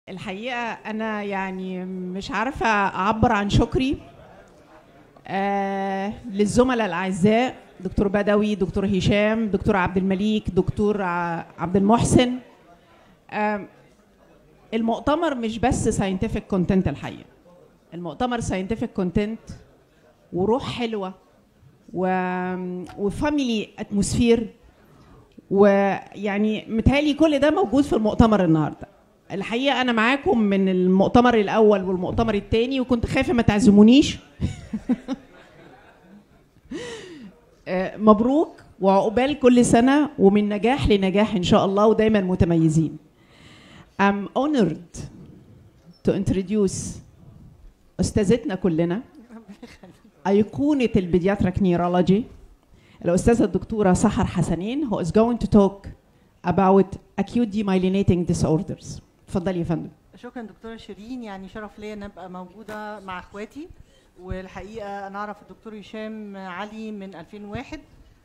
الحقيقة أنا يعني مش عارفة أعبر عن شكري آه للزملاء الأعزاء دكتور بدوي دكتور هشام دكتور عبد المليك دكتور ع- عبد المحسن آه المؤتمر مش بس ساينتفك كونتنت الحقيقة المؤتمر ساينتفك كونتنت وروح حلوة و... وفاميلي اتموسفير ويعني متهيألي كل ده موجود في المؤتمر النهارده الحقيقه انا معاكم من المؤتمر الاول والمؤتمر الثاني وكنت خايفه ما تعزمونيش آه، مبروك وعقبال كل سنه ومن نجاح لنجاح ان شاء الله ودايما متميزين I'm honored to introduce استاذتنا كلنا أيقونة البيدياتريك نيرولوجي الأستاذة الدكتورة سحر حسنين who is going to talk about acute demyelinating disorders اتفضلي يا فندم شكرا دكتوره شيرين يعني شرف ليا ان ابقى موجوده مع اخواتي والحقيقه انا اعرف الدكتور هشام علي من 2001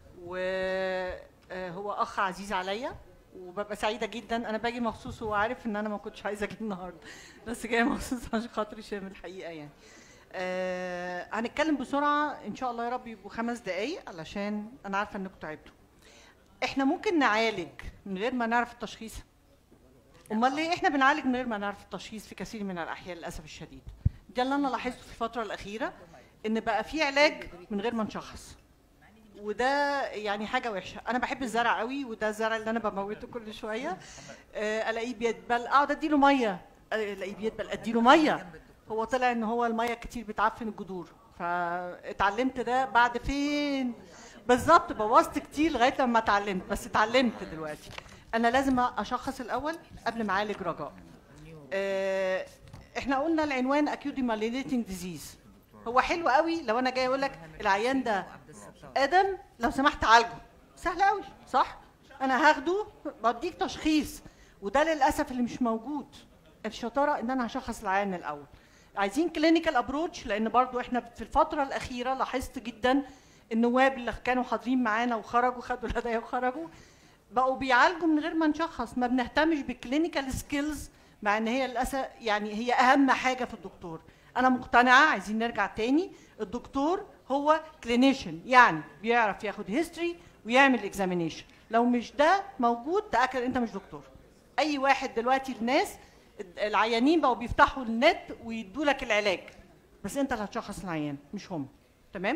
وهو اخ عزيز عليا وببقى سعيده جدا انا باجي مخصوص وهو عارف ان انا ما كنتش عايزه اجي النهارده بس جايه مخصوص عشان خاطر هشام الحقيقه يعني آه هنتكلم بسرعه ان شاء الله يا رب يبقوا خمس دقايق علشان انا عارفه انكم تعبتوا احنا ممكن نعالج من غير ما نعرف التشخيص امال ليه احنا بنعالج من غير ما نعرف التشخيص في كثير من الاحيان للاسف الشديد ده اللي انا لاحظته في الفتره الاخيره ان بقى في علاج من غير ما نشخص وده يعني حاجه وحشه انا بحب الزرع قوي وده الزرع اللي انا بموته كل شويه آه، الاقيه بيدبل اقعد اديله ميه آه، الاقيه بيدبل اديله ميه هو طلع ان هو الميه كتير بتعفن الجذور فاتعلمت ده بعد فين بالظبط بوظت كتير لغايه لما اتعلمت بس اتعلمت دلوقتي انا لازم اشخص الاول قبل ما اعالج رجاء آه، احنا قلنا العنوان acute demyelinating disease هو حلو قوي لو انا جاي اقول لك العيان ده ادم لو سمحت عالجه سهل قوي صح انا هاخده بديك تشخيص وده للاسف اللي مش موجود الشطاره ان انا هشخص العيان الاول عايزين كلينيكال ابروتش لان برضو احنا في الفتره الاخيره لاحظت جدا النواب اللي كانوا حاضرين معانا وخرجوا خدوا الهدايا وخرجوا بقوا بيعالجوا من غير ما نشخص ما بنهتمش بالكلينيكال سكيلز مع ان هي للاسف يعني هي اهم حاجه في الدكتور انا مقتنعه عايزين نرجع تاني الدكتور هو كلينيشن يعني بيعرف ياخد هيستوري ويعمل اكزامينيشن لو مش ده موجود تاكد انت مش دكتور اي واحد دلوقتي الناس العيانين بقوا بيفتحوا النت ويدوا لك العلاج بس انت اللي هتشخص العيان مش هم تمام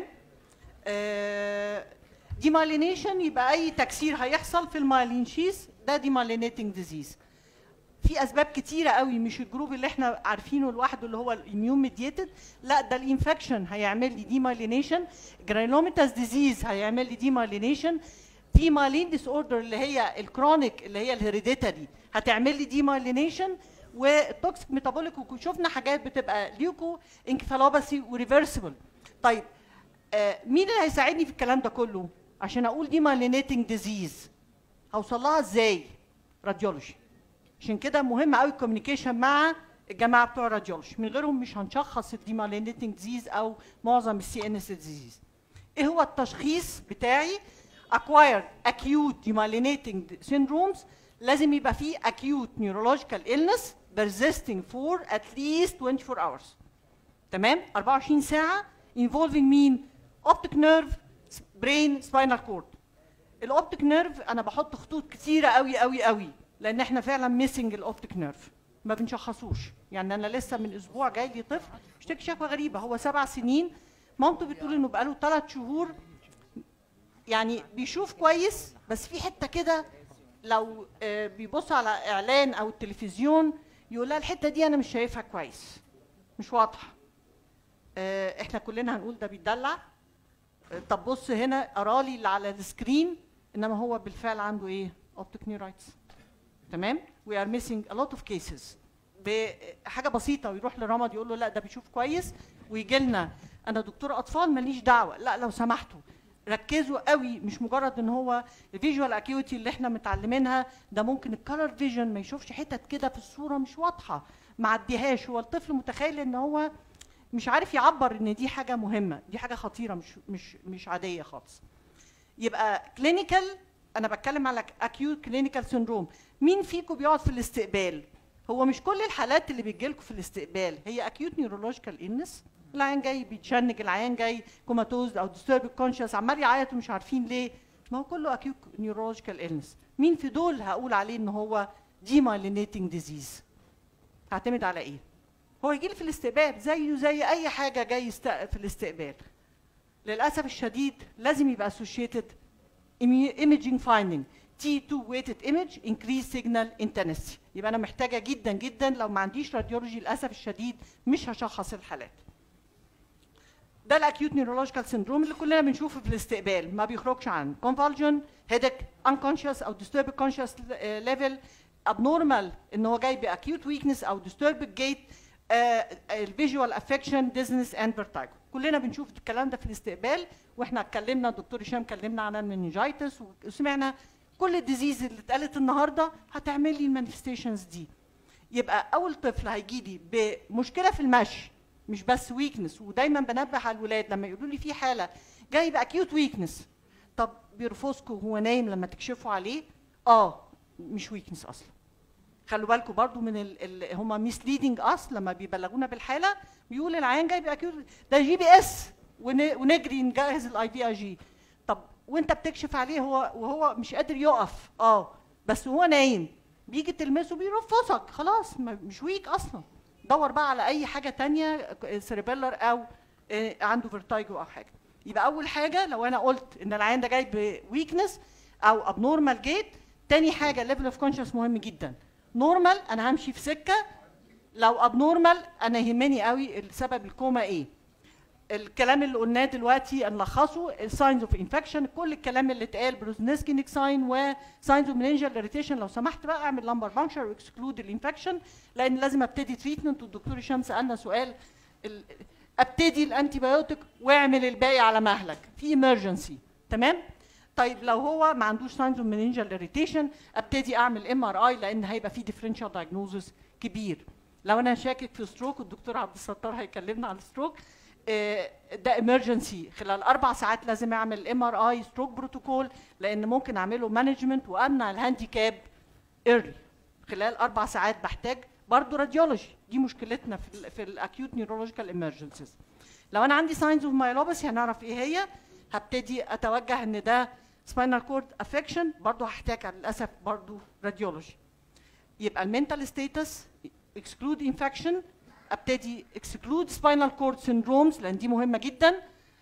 ديمالينيشن يبقى اي تكسير هيحصل في المايلين شيز ده ديمالينيتنج ديزيز في اسباب كتيره قوي مش الجروب اللي احنا عارفينه لوحده اللي هو الاميون ميديتد لا ده الانفكشن هيعمل لي ديمالينيشن جرانوميتاس ديزيز هيعمل لي ديمالينيشن في مالين ديس اوردر اللي هي الكرونيك اللي هي الهيريديتاري هتعمل لي ديمالينيشن والتوكسيك ميتابوليك وشفنا حاجات بتبقى ليوكو انكفالوباسي وريفرسبل طيب آه مين اللي هيساعدني في الكلام ده كله عشان اقول ديمالينيتنج ديزيز هوصل لها ازاي راديولوجي عشان كده مهم قوي الكوميونيكيشن مع الجماعه بتوع الراديولوجي من غيرهم مش هنشخص الديمالينيتنج ديزيز او معظم السي ان اس ديزيز ايه هو التشخيص بتاعي acquired acute demyelinating syndromes لازم يبقى فيه acute neurological illness persisting for at least 24 hours تمام 24 ساعه involving مين optic nerve brain spinal cord الاوبتيك نيرف انا بحط خطوط كتيره قوي قوي قوي لان احنا فعلا ميسنج الاوبتيك نيرف ما بنشخصوش يعني انا لسه من اسبوع جاي لي طفل اشتكي شكوى غريبه هو سبع سنين مامته بتقول انه بقاله ثلاث شهور يعني بيشوف كويس بس في حته كده لو آه، بيبص على اعلان او التلفزيون يقول لها الحته دي انا مش شايفها كويس مش واضحه آه، احنا كلنا هنقول ده بيتدلع آه، طب بص هنا قرالي اللي على السكرين انما هو بالفعل عنده ايه اوبتيك نيورايتس تمام وي ار ميسنج ا لوت اوف كيسز بحاجه بسيطه ويروح لرمض يقول له لا ده بيشوف كويس ويجي لنا انا دكتور اطفال ماليش دعوه لا لو سمحتوا ركزوا قوي مش مجرد ان هو الفيجوال اكيوتي اللي احنا متعلمينها ده ممكن الكالر فيجن ما يشوفش حتت كده في الصوره مش واضحه ما عديهاش هو الطفل متخيل ان هو مش عارف يعبر ان دي حاجه مهمه دي حاجه خطيره مش مش مش عاديه خالص يبقى كلينيكال انا بتكلم على اكيوت كلينيكال سيندروم مين فيكم بيقعد في الاستقبال هو مش كل الحالات اللي بتجيلكوا في الاستقبال هي اكيوت نيورولوجيكال انس العيان جاي بيتشنج العيان جاي كوماتوز او ديسترب كونشس عمال يعيط ومش عارفين ليه ما هو كله اكيوت نيورولوجيكال انس مين في دول هقول عليه ان هو ديمايلينيتنج ديزيز هعتمد على ايه هو يجي لي في الاستقبال زيه زي اي حاجه جاي يست- في الاستقبال للاسف الشديد لازم يبقى associated immu- imaging finding T2 weighted image increase signal intensity يبقى انا محتاجه جدا جدا لو ما عنديش راديولوجي للاسف الشديد مش هشخص الحالات ده الاكيوت نيورولوجيكال سيندروم اللي كلنا بنشوفه في الاستقبال ما بيخرجش عن convulsion headache unconscious او disturbed conscious uh, level abnormal ان هو جاي باكيوت ويكنس او disturbed gait الفيجوال افكشن ديزنس اند فيرتايجو كلنا بنشوف الكلام ده في الاستقبال واحنا اتكلمنا الدكتور هشام كلمنا عن المنجيتس وسمعنا كل الديزيز اللي اتقالت النهارده هتعمل لي المانيفستيشنز دي يبقى اول طفل هيجي لي بمشكله في المشي مش بس ويكنس ودايما بنبه على الولاد لما يقولوا لي في حاله جاي باكيوت ويكنس طب بيرفوسكو هو نايم لما تكشفوا عليه اه مش ويكنس اصلا خلوا بالكم برضو من ال ال هم ميسليدنج اس لما بيبلغونا بالحاله بيقول العيان جاي باكيوت ده جي بي اس ون- ونجري نجهز الاي في اي جي طب وانت بتكشف عليه هو وهو مش قادر يقف اه بس هو نايم بيجي تلمسه بيرفصك خلاص ما- مش ويك اصلا دور بقى على اي حاجه تانية سيربيلر او آه، عنده فيرتايجو او حاجه يبقى اول حاجه لو انا قلت ان العيان ده جاي بويكنس او ابنورمال جيت تاني حاجه ليفل اوف كونشس مهم جدا نورمال انا همشي في سكه لو ابنورمال انا يهمني قوي السبب الكوما ايه الكلام اللي قلناه دلوقتي نلخصه الساينز اوف انفكشن كل الكلام اللي اتقال بروزنسكينيك ساين وساينز اوف مننجال اريتيشن لو سمحت بقى اعمل لمبر بانكشر واكسكلود الانفكشن لان لازم ابتدي تريتمنت والدكتور هشام سالنا سؤال ال- ابتدي الانتي بايوتيك واعمل الباقي على مهلك في ايمرجنسي تمام طيب لو هو ما عندوش ساينز اوف مننجال اريتيشن ابتدي اعمل ام ار اي لان هيبقى في ديفرنشال دايجنوزس كبير لو انا شاكك في ستروك والدكتور عبد الستار هيكلمنا عن الستروك آه، ده امرجنسي خلال اربع ساعات لازم اعمل ام ار اي ستروك بروتوكول لان ممكن اعمله مانجمنت وامنع الهانديكاب ايرلي خلال اربع ساعات بحتاج برضه راديولوجي دي مشكلتنا في ال في الاكيوت نيورولوجيكال امرجنسيز لو انا عندي ساينز اوف مايلوباثي هنعرف ايه هي هبتدي اتوجه ان ده سباينال كورد افكشن برضه هحتاج للاسف برضه راديولوجي يبقى المنتال ستيتس اكسكلود انفكشن ابتدي اكسكلود سباينال كورد سيندرومز لان دي مهمه جدا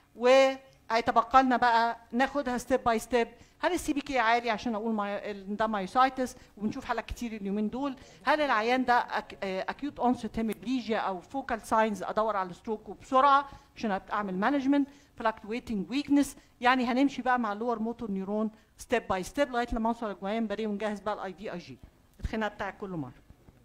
وهيتبقى لنا بقى ناخدها ستيب باي ستيب هل السي بي كي عالي عشان اقول ماي... إن ده مايوسايتس وبنشوف حالات كتير اليومين دول هل العيان ده اكيوت اونست هيميبليجيا او فوكال ساينز ادور على الستروك وبسرعه عشان أبقى اعمل مانجمنت فلاكتويتنج ويكنس يعني هنمشي بقى مع اللور موتور نيورون ستيب باي ستيب لغايه لما اوصل لجوان بري ونجهز بقى الاي في اي جي الخناقه بتاعك كل مره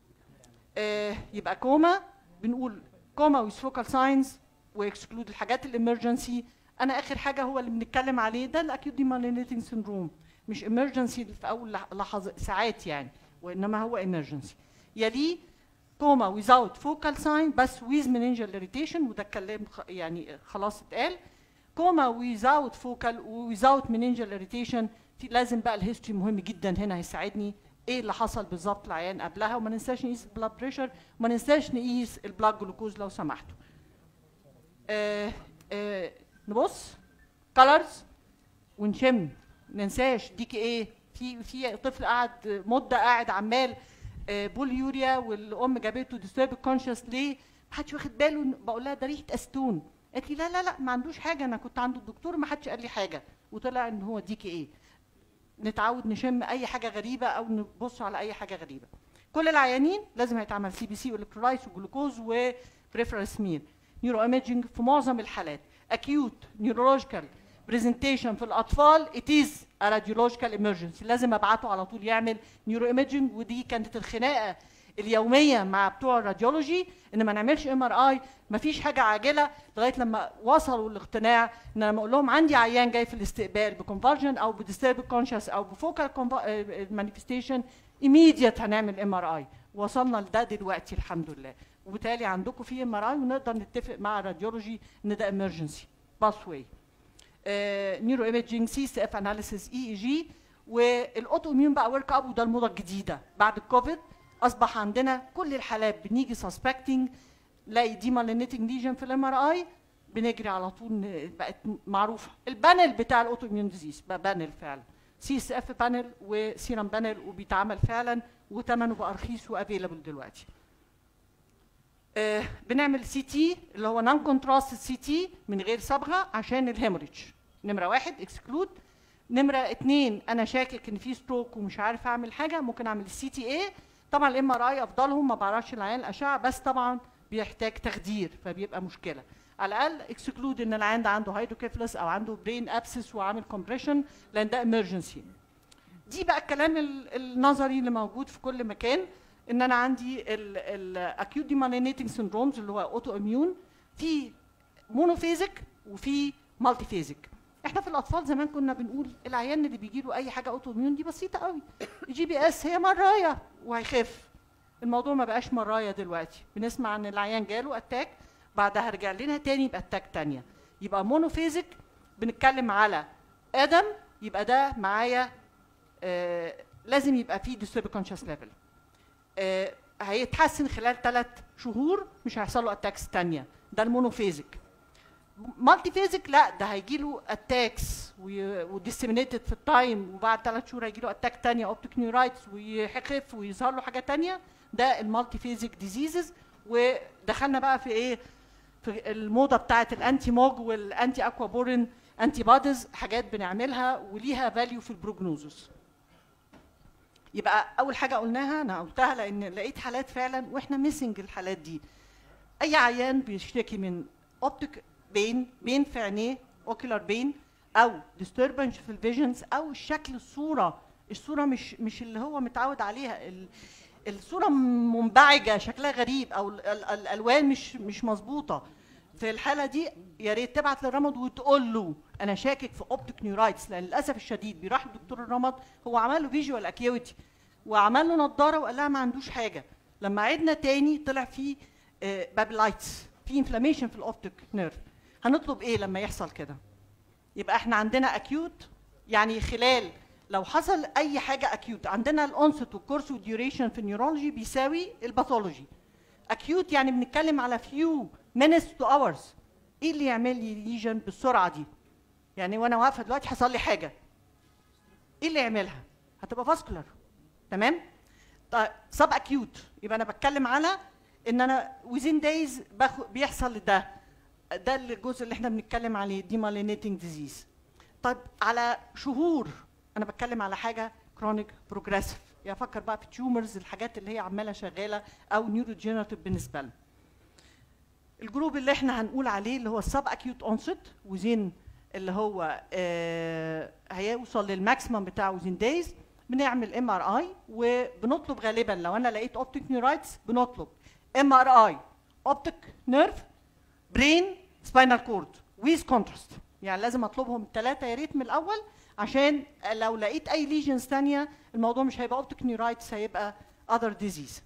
آه يبقى كوما بنقول كوما ويز فوكال ساينز واكسكلود الحاجات الامرجنسي انا اخر حاجه هو اللي بنتكلم عليه ده الاكيوت ديمالينيتنج سيندروم مش امرجنسي في اول لح- لحظه ساعات يعني وانما هو امرجنسي يليه كوما without focal sign بس with meningeal irritation وده الكلام خ- يعني خلاص اتقال كوما without focal و without meningeal irritation في لازم بقى الهيستوري مهم جدا هنا هيساعدني ايه اللي حصل بالظبط العيان قبلها وما ننساش نقيس البلاد بريشر وما ننساش نقيس البلاد جلوكوز لو سمحتوا آه آه نبص كلرز ونشم ننساش ديكي ايه في في طفل قاعد مده قاعد عمال آه، بول يوريا والام جابته ديسترب كونشس ليه ما حدش واخد باله إن- بقول لها ده ريحه استون قالت لي لا لا لا ما عندوش حاجه انا كنت عند الدكتور ما حدش قال لي حاجه وطلع ان هو ديكي ايه نتعود نشم اي حاجه غريبه او نبص على اي حاجه غريبه كل العيانين لازم هيتعمل سي بي سي والكترولايتس وجلوكوز وبريفرال سمير نيورو ايميجنج في معظم الحالات اكيوت نيورولوجيكال برزنتيشن في الاطفال ات از راديولوجيكال ايمرجنسي لازم ابعته على طول يعمل نيورو ايميجنج ودي كانت الخناقه اليوميه مع بتوع الراديولوجي ان ما نعملش ام ار اي ما فيش حاجه عاجله لغايه لما وصلوا الاقتناع ان انا اقول لهم عندي عيان جاي في الاستقبال بكونفرجن او بديسترب كونشس او بفوكال مانيفستيشن ايميديت هنعمل ام ار اي وصلنا لده دلوقتي الحمد لله وبالتالي عندكم في ام ار اي ونقدر نتفق مع الراديولوجي ان ده امرجنسي باس واي نيورو ايميجينج سي سي اف اناليسيس اي اي جي والاوتو اميون بقى ورك اب وده الموضه الجديده بعد الكوفيد اصبح عندنا كل الحالات بنيجي سسبكتنج لاقي ديمالينيتنج ليجن في الام ار اي بنجري على طول ن- بقت معروفه البانل بتاع الاوتو اميون ديزيز بقى بانل فعلا سي اس اف بانل وسيرم بانل وبيتعمل فعلا وثمنه بقى رخيص وافيلابل دلوقتي آه، بنعمل سي تي اللي هو نون كونتراست سي تي من غير صبغه عشان الهيموريدج نمره واحد اكسكلود نمره اتنين انا شاكك ان في ستروك ومش عارف اعمل حاجه ممكن اعمل السي تي اي طبعا الام ار اي افضلهم ما بعرفش العيان الاشعه بس طبعا بيحتاج تخدير فبيبقى مشكله على الاقل اكسكلود ان العيان ده عنده هيدروكيفلس او عنده برين ابسس وعامل كومبريشن لان ده امرجنسي دي بقى الكلام ال- النظري اللي موجود في كل مكان ان انا عندي الاكيوت ديمالينيتنج سيندرومز اللي هو اوتو اميون في مونوفيزك وفي مالتي فيزك احنا في الاطفال زمان كنا بنقول العيان اللي بيجي له اي حاجه اوتو اميون دي بسيطه قوي الجي بي اس هي مرايه وهيخف الموضوع ما بقاش مرايه دلوقتي بنسمع ان العيان جاله اتاك بعدها رجع لنا تاني باتاك تانية يبقى مونوفيزك بنتكلم على ادم يبقى ده معايا آه لازم يبقى فيه ديسترب كونشس ليفل آه هيتحسن خلال ثلاث شهور مش هيحصل له اتاكس تانية ده المونوفيزك مالتي فيزك لا ده هيجي له اتاكس وديسيمينيتد في التايم وبعد ثلاث شهور هيجي له اتاك تانية اوبتيك نيورايتس ويخف ويظهر له حاجه تانية ده المالتي فيزك ديزيزز ودخلنا بقى في ايه في الموضه بتاعه الانتي موج والانتي اكوابورين انتي بوديز حاجات بنعملها وليها فاليو في البروجنوزس يبقى اول حاجه قلناها انا قلتها لان لقيت حالات فعلا واحنا ميسنج الحالات دي اي عيان بيشتكي من اوبتيك بين بين في عينيه اوكيولار بين او disturbance في الفيجنز او الشكل الصوره الصوره مش مش اللي هو متعود عليها ال- الصوره منبعجه شكلها غريب او ال- ال- الالوان مش مش مظبوطه في الحاله دي يا ريت تبعت للرمد وتقول له انا شاكك في اوبتيك نيورايتس لان للاسف الشديد بيروح لدكتور الرمد هو عمل له فيجوال اكيوتي وعمل له نضاره وقال لها ما عندوش حاجه لما عدنا تاني طلع فيه بابلايتس في انفلاميشن في الاوبتيك نيرف هنطلب ايه لما يحصل كده يبقى احنا عندنا اكيوت يعني خلال لو حصل اي حاجه اكيوت عندنا الانست والكورس والديوريشن في النيورولوجي بيساوي الباثولوجي اكيوت يعني بنتكلم على فيو minutes تو hours ايه اللي يعمل لي ليجن بالسرعه دي يعني وانا واقفه دلوقتي حصل لي حاجه ايه اللي يعملها هتبقى فاسكولار تمام طيب سب اكيوت يبقى انا بتكلم على ان انا within days باخد بيحصل ده ده الجزء اللي احنا بنتكلم عليه demyelinating disease طيب على شهور انا بتكلم على حاجه كرونيك بروجريسيف يعني افكر بقى في تيومرز الحاجات اللي هي عماله شغاله او نيوروجينيراتيف بالنسبه لنا الجروب اللي احنا هنقول عليه اللي هو السب اكيوت اونست وزين اللي هو آه هيوصل للماكسيمم بتاعه وزين دايز بنعمل ام ار اي وبنطلب غالبا لو انا لقيت اوبتيك نيورايتس بنطلب ام ار اي اوبتيك نيرف برين سباينال كورد ويز كونتراست يعني لازم اطلبهم الثلاثه يا ريت من الاول عشان لو لقيت اي ليجنز ثانيه الموضوع مش هيبقى اوبتيك نيورايتس هيبقى اذر ديزيز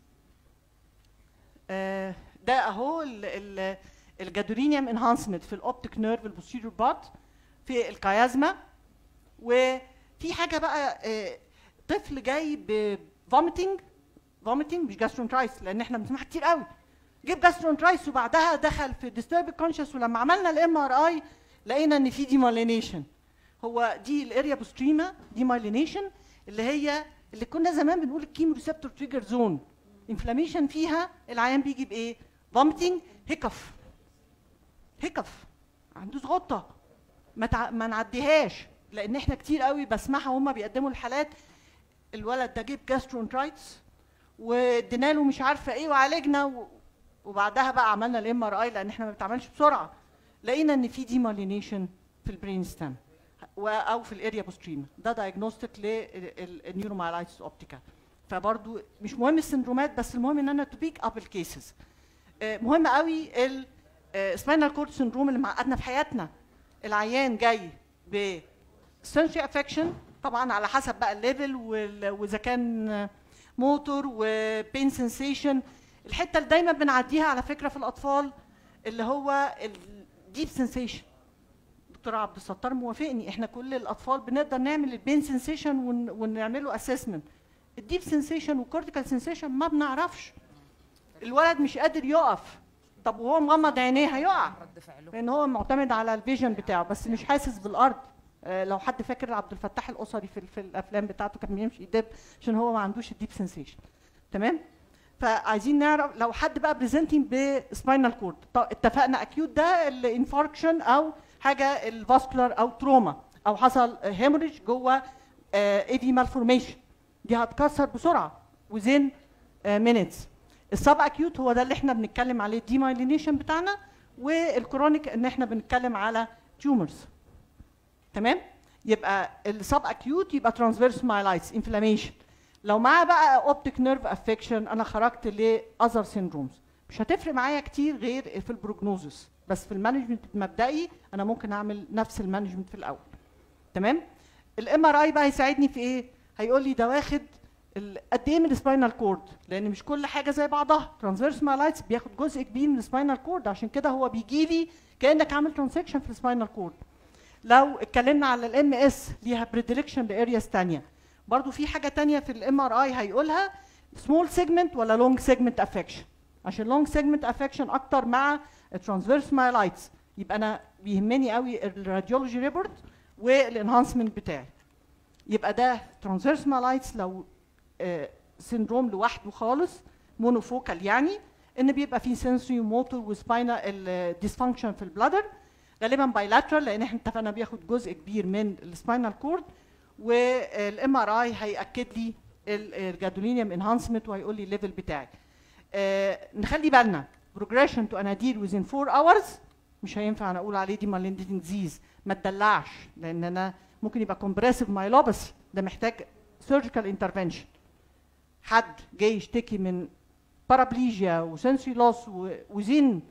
ده اهو ال- ال- الجادورينيوم انهانسمنت في الاوبتيك نيرف البوستيريور بارت في الكيازما وفي حاجه بقى آه، طفل جاي بفوميتنج فوميتنج مش جاسترونترايتس لان احنا بنسمعها كتير قوي جيب جاسترونترايتس وبعدها دخل في ديسترب كونشس ولما عملنا الام ار اي لقينا ان في ديمالينيشن هو دي الاريا بوستريما ديمالينيشن اللي هي اللي كنا زمان بنقول الكيمو ريسبتور تريجر زون انفلاميشن فيها العيان بيجي بايه؟ فوميتنج هيكف هيكف عنده غطه ما تع... ما نعديهاش لان احنا كتير قوي بسمعها وهم بيقدموا الحالات الولد ده جيب جاسترونترايتس وادينا له مش عارفه ايه وعالجنا و... وبعدها بقى عملنا الام ار اي لان احنا ما بنتعملش بسرعه لقينا ان في ديمالينيشن في البرين ستام او في الاريا بوستريما ده دايجنوستيك للنيورومايلايتس اوبتيكا فبرضو مش مهم السندرومات بس المهم ان انا تو بيك اب الكيسز مهم قوي السباينال كورد سندروم اللي معقدنا في حياتنا العيان جاي ب sensory افكشن طبعا على حسب بقى الليفل وال- واذا كان موتور وبين سنسيشن الحته اللي دايما بنعديها على فكره في الاطفال اللي هو الديب سنسيشن دكتور عبد الستار موافقني احنا كل الاطفال بنقدر نعمل البين سنسيشن ونعمله اسسمنت الديب سنسيشن والكورتيكال سنسيشن ما بنعرفش الولد مش قادر يقف طب وهو مغمض عينيه هيقع رد فعله لان هو معتمد على الفيجن بتاعه بس مش حاسس بالارض آه، لو حد فاكر عبد الفتاح الاسري في, في الافلام بتاعته كان بيمشي يدب عشان هو ما عندوش الديب سنسيشن تمام فعايزين نعرف لو حد بقى بريزنتنج بسباينال كورد اتفقنا اكيوت ده الانفاركشن او حاجه الفاسكولار او تروما او حصل هيموريج جوه ايدي مالفورميشن دي هتكسر بسرعه وزين مينيتس السب اكيوت هو ده اللي احنا بنتكلم عليه الديمايلينيشن بتاعنا والكرونيك ان احنا بنتكلم على تيومرز تمام يبقى السب اكيوت يبقى ترانسفيرس مايلايتس انفلاميشن لو معاه بقى اوبتيك نيرف افكشن انا خرجت لاذر سيندرومز مش هتفرق معايا كتير غير في البروجنوزس بس في المانجمنت المبدئي انا ممكن اعمل نفس المانجمنت في الاول تمام الام ار اي بقى هيساعدني في ايه هيقول لي ده واخد ال- قد ايه من السباينال كورد لان مش كل حاجه زي بعضها ترانسفيرس مالايتس بياخد جزء كبير من السباينال كورد عشان كده هو بيجي لي كانك عامل ترانسكشن في السباينال كورد لو اتكلمنا على الام اس ليها بريدليكشن لارياس ثانيه برضو في حاجه تانية في الام ار اي هيقولها سمول سيجمنت ولا لونج سيجمنت افكشن عشان لونج سيجمنت افكشن اكتر مع الترانسفيرس مايلايتس يبقى انا بيهمني قوي الراديولوجي ريبورت والانهانسمنت بتاعي يبقى ده ترانسفيرس مالايتس لو آه، سيندروم لوحده خالص مونوفوكال يعني ان بيبقى فيه سنسوري وموتور وسباينا الديسفانكشن في البلادر غالبا بايلاترال لان احنا اتفقنا بياخد جزء كبير من السباينال كورد والام ار اي هياكد لي الجادولينيوم انهانسمنت وهيقول لي الليفل بتاعي آه، نخلي بالنا بروجريشن تو اناديل within 4 hours مش هينفع انا اقول عليه دي مالنديتنج ديزيز ما تدلعش لان انا ممكن يبقى كومبريسيف مايلوباثي ده محتاج سيرجيكال انترفنشن حد جاي يشتكي من بارابليجيا وسنسوري لوس وزين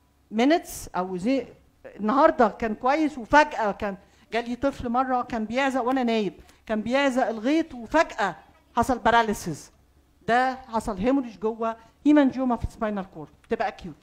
مينتس او زي النهارده كان كويس وفجاه كان جالي طفل مره كان بيعزق وانا نايم كان بيعزق الغيط وفجاه حصل باراليسيس ده حصل هيموريج جوه هيمانجيوما في السباينال كورد بتبقى اكيوت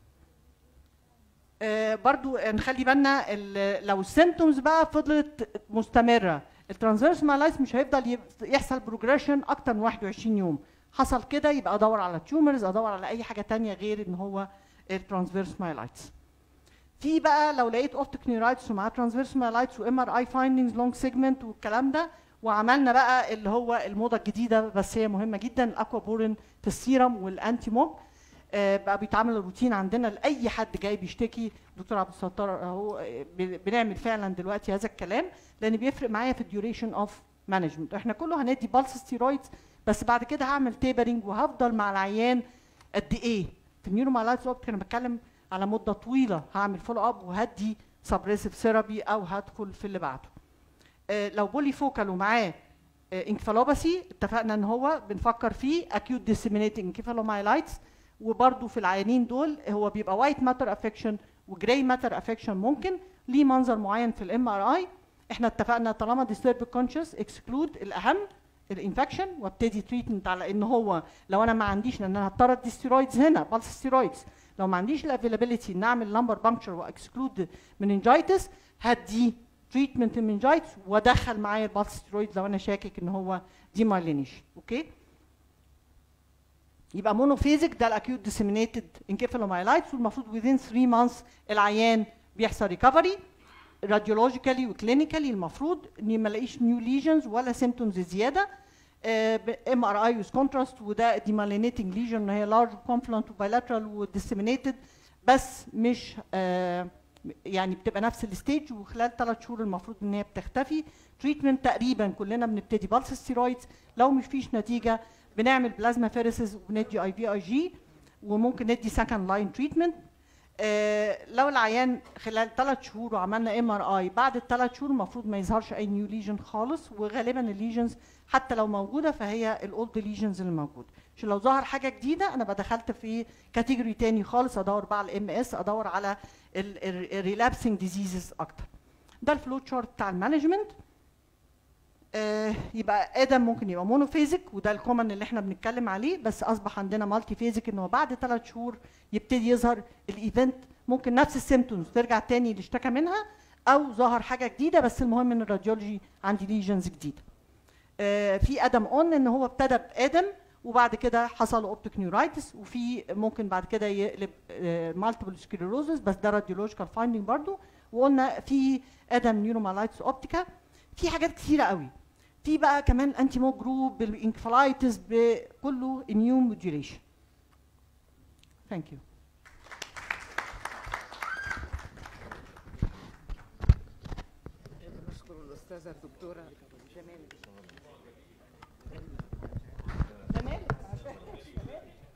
آه برضو نخلي بالنا ال- لو السيمتومز بقى فضلت مستمره الترانسفيرس مالايز مش هيفضل يب- يحصل بروجريشن اكتر من 21 يوم حصل كده يبقى ادور على تيومرز ادور على اي حاجه تانية غير ان هو الترانسفيرس مايلايتس في بقى لو لقيت اوبتيك نيورايتس ومعاه ترانسفيرس مايلايتس وام ار اي فايندنجز لونج سيجمنت والكلام ده وعملنا بقى اللي هو الموضه الجديده بس هي مهمه جدا الاكوا بورين في السيرم والانتي موج آه، بقى بيتعمل الروتين عندنا لاي حد جاي بيشتكي دكتور عبد الستار اهو آه، ب- بنعمل فعلا دلوقتي هذا الكلام لان بيفرق معايا في الديوريشن اوف مانجمنت احنا كله هندي بالس ستيرويدز بس بعد كده هعمل تيبرنج وهفضل مع العيان قد ايه في النيورومالايتس اوبتيك انا بتكلم على مده طويله هعمل فولو اب وهدي سبريسيف ثيرابي او هدخل في اللي بعده آه، لو بولي فوكال ومعاه انكفالوباسي اتفقنا ان هو بنفكر فيه اكيوت ديسيمينيتنج انكفالومايلايتس وبرده في العيانين دول هو بيبقى وايت ماتر افكشن وجراي ماتر افكشن ممكن ليه منظر معين في الام ار اي احنا اتفقنا طالما ديسترب كونشس اكسكلود الاهم الانفكشن وابتدي تريتمنت على ان هو لو انا ما عنديش لان انا هضطر ادي ستيرويدز هنا بالس ستيرويدز لو ما عنديش الافيلابيلتي ان اعمل لمبر بانكشر واكسكلود مننجايتس هدي تريتمنت المنجايتس وادخل معايا البالس ستيرويدز لو انا شاكك ان هو دي مايلينيشن اوكي يبقى مونوفيزيك ده الاكيوت ديسيمينيتد انكيفالومايلايتس والمفروض within 3 months العيان بيحصل ريكفري راديولوجيكالي وكلينيكالي المفروض اني ما الاقيش نيو ليجنز ولا سيمتومز زياده ام ار اي ويز كونتراست وده ديمالينيتنج ليجن هي لارج كونفلنت وبايلاترال وديسيمينيتد بس مش آه يعني بتبقى نفس الستيج وخلال ثلاث شهور المفروض ان هي بتختفي تريتمنت تقريبا كلنا بنبتدي بالس ستيرويدز لو مش فيش نتيجه بنعمل بلازما فيرسز وبندي اي في اي جي وممكن ندي سكند لاين تريتمنت لو العيان خلال ثلاث شهور وعملنا ام ار اي بعد الثلاث شهور المفروض ما يظهرش اي نيو ليجن خالص وغالبا الليجنز حتى لو موجوده فهي الاولد ليجنز اللي موجوده عشان لو ظهر حاجه جديده انا بدخلت في كاتيجوري تاني خالص ادور بقى على الام اس ادور على الريلابسنج ديزيزز اكتر ده الفلو تشارت بتاع المانجمنت آه يبقى ادم ممكن يبقى مونوفيزيك وده الكومن اللي احنا بنتكلم عليه بس اصبح عندنا مالتي فيزيك ان هو بعد ثلاث شهور يبتدي يظهر الايفنت ممكن نفس السيمتومز ترجع تاني اللي اشتكى منها او ظهر حاجه جديده بس المهم ان الراديولوجي عندي ليجنز جديده آه، في ادم اون ان هو ابتدى بادم وبعد كده حصل اوبتيك نيورايتس وفي ممكن بعد كده يقلب مالتيبل سكليروزس بس ده راديولوجيكال فايندينج برضو وقلنا في ادم نيورومالايتس اوبتيكا في حاجات كتيره قوي في بقى كمان انتي مو جروب بالانكفالايتس بكله اميون موديوليشن ثانك يو نشكر الاستاذه الدكتوره جمال تمام